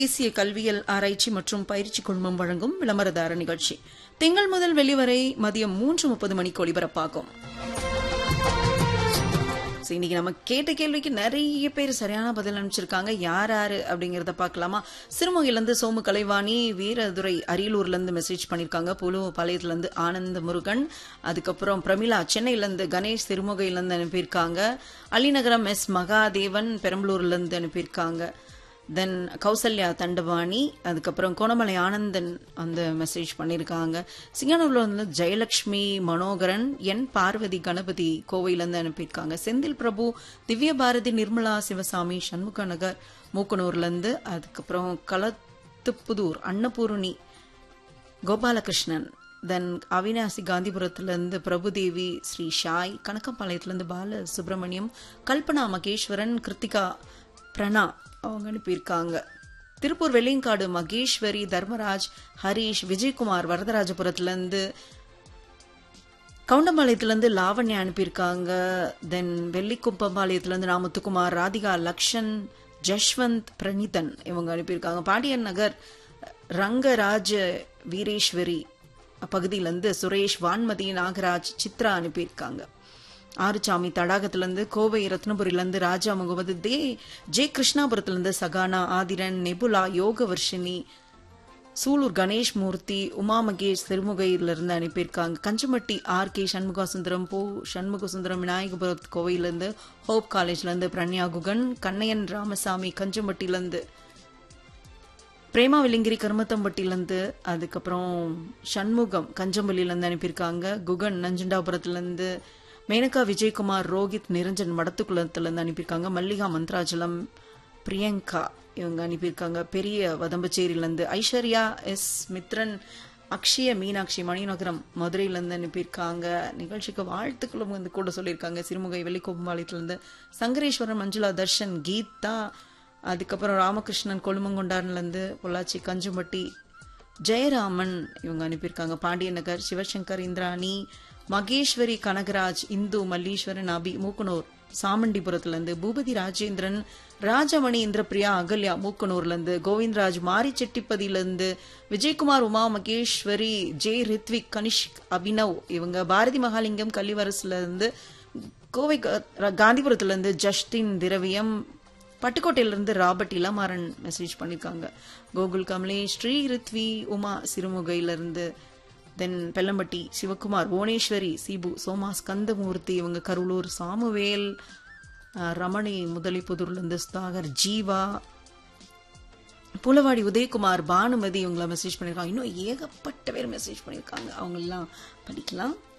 தேசிய கல்வியல் ஆராய்ச்சி மற்றும் பயிற்சி குழுமம் வழங்கும் விளம்பரதார நிகழ்ச்சி திங்கள் முதல் வெள்ளிவரை மதியம் மூன்று முப்பது மணிக்கு ஒலிபரப்பாகும் So, இன்னைக்கு நம்ம கேட்ட கேள்விக்கு நிறைய பேர் சரியான பதில் அனுப்பிச்சிருக்காங்க யார் யாரு அப்படிங்கறத பார்க்கலாமா சிறுமுகையில இருந்து சோமு கலைவாணி வீரதுரை அரியலூர்ல இருந்து மெசேஜ் பண்ணிருக்காங்க புலு பாளையத்துல இருந்து ஆனந்த முருகன் அதுக்கப்புறம் பிரமிளா சென்னையில இருந்து கணேஷ் சிறுமுகையில இருந்து அனுப்பியிருக்காங்க அலிநகரம் எஸ் மகாதேவன் பெரம்பலூர்ல இருந்து அனுப்பியிருக்காங்க தென் கௌசல்யா தண்டவாணி அதுக்கப்புறம் கோணமலை ஆனந்தன் அந்த மெசேஜ் பண்ணியிருக்காங்க சிங்கானூர்ல வந்து ஜெயலட்சுமி மனோகரன் என் பார்வதி கணபதி கோவையிலேருந்து அனுப்பியிருக்காங்க செந்தில் பிரபு திவ்ய பாரதி நிர்மலா சிவசாமி சண்முக நகர் மூக்கனூர்லேருந்து அதுக்கப்புறம் களத்துப்புதூர் அன்னபூரணி கோபாலகிருஷ்ணன் தென் அவினாசி காந்திபுரத்திலிருந்து பிரபுதேவி ஸ்ரீ ஷாய் கணக்கம்பாளையத்திலிருந்து பால சுப்பிரமணியம் கல்பனா மகேஸ்வரன் கிருத்திகா பிரணா அவங்க அனுப்பியிருக்காங்க திருப்பூர் வெள்ளியங்காடு மகேஸ்வரி தர்மராஜ் ஹரீஷ் விஜயகுமார் வரதராஜபுரத்திலிருந்து கவுண்டம்பாளையத்திலிருந்து லாவண்யா அனுப்பியிருக்காங்க தென் வெள்ளிக்குப்பம்பாளையத்திலிருந்து ராமத்துக்குமார் ராதிகா லக்ஷன் ஜஷ்வந்த் பிரணீதன் இவங்க அனுப்பியிருக்காங்க பாண்டியன் நகர் ரங்கராஜ வீரேஸ்வரி பகுதியிலேருந்து சுரேஷ் வான்மதி நாகராஜ் சித்ரா அனுப்பியிருக்காங்க ஆறுசாமி தடாகத்திலிருந்து கோவை ரத்னபுரியிலிருந்து ராஜா முகமது தே ஜே கிருஷ்ணாபுரத்திலிருந்து சகானா ஆதிரன் நெபுலா யோகவர்ஷினி சூலூர் கணேஷ் மூர்த்தி உமா மகேஷ் சிறுமுகையிலிருந்து அனுப்பியிருக்காங்க கஞ்சமட்டி ஆர் கே சண்முகா சுந்தரம் பூ சண்முக சுந்தரம் விநாயகபுரம் கோவையிலிருந்து ஹோப் காலேஜ்லேருந்து பிரண்யா குகன் கண்ணையன் ராமசாமி கஞ்சமட்டிலேருந்து பிரேமா விலிங்கிரி கருமத்தம்பட்டிலேருந்து அதுக்கப்புறம் சண்முகம் கஞ்சம்பள்ளியிலேருந்து அனுப்பியிருக்காங்க குகன் நஞ்சண்டாபுரத்துலேருந்து மேனகா விஜயகுமார் ரோஹித் நிரஞ்சன் மடத்துக்குளத்துலேருந்து அனுப்பியிருக்காங்க மல்லிகா மந்த்ராஜலம் பிரியங்கா இவங்க அனுப்பியிருக்காங்க பெரிய வதம்பச்சேரியிலேருந்து ஐஸ்வர்யா எஸ் மித்ரன் அக்ஷய மீனாட்சி மணிநகரம் மதுரையிலேருந்து அனுப்பியிருக்காங்க நிகழ்ச்சிக்கு வாழ்த்துக்களும் வந்து கூட சொல்லியிருக்காங்க சிறுமுகை வெள்ளிக்கோம்பாளையத்துலேருந்து சங்கரேஸ்வரன் மஞ்சுளா தர்ஷன் கீதா அதுக்கப்புறம் ராமகிருஷ்ணன் கொழுமங்கொண்டான்லேருந்து பொள்ளாச்சி கஞ்சும்பட்டி ஜெயராமன் இவங்க அனுப்பியிருக்காங்க பாண்டிய நகர் சிவசங்கர் இந்திராணி மகேஸ்வரி கனகராஜ் இந்து மல்லீஸ்வரன் அபி மூக்கனூர் சாமண்டிபுரத்துலேருந்து பூபதி ராஜேந்திரன் ராஜமணி இந்திரபிரியா அகல்யா மூக்கனூர்லேருந்து கோவிந்தராஜ் மாரிச்செட்டிப்பதியிலேருந்து விஜயகுமார் உமா மகேஸ்வரி ஜே ரித்விக் கனிஷ்க் அபினவ் இவங்க பாரதி மகாலிங்கம் கள்ளிவரசுலேருந்து கோவை காந்திபுரத்துலேருந்து ஜஸ்டின் திரவியம் பட்டுக்கோட்டையிலிருந்து ராபர்ட் இளமாறன் மெசேஜ் பண்ணியிருக்காங்க கோகுல் கமலேஷ் ஸ்ரீ ரித்வி உமா சிறுமுகையிலிருந்து தென் பெல்லம்பட்டி சிவகுமார் புவனேஸ்வரி சிபு சோமா ஸ்கந்தமூர்த்தி இவங்க கருளூர் சாமுவேல் ரமணி முதலிப்புதூர்லேருந்து சுதாகர் ஜீவா புலவாடி உதயகுமார் பானுமதி இவங்கள மெசேஜ் பண்ணியிருக்காங்க இன்னும் ஏகப்பட்ட பேர் மெசேஜ் பண்ணியிருக்காங்க அவங்களெல்லாம் படிக்கலாம்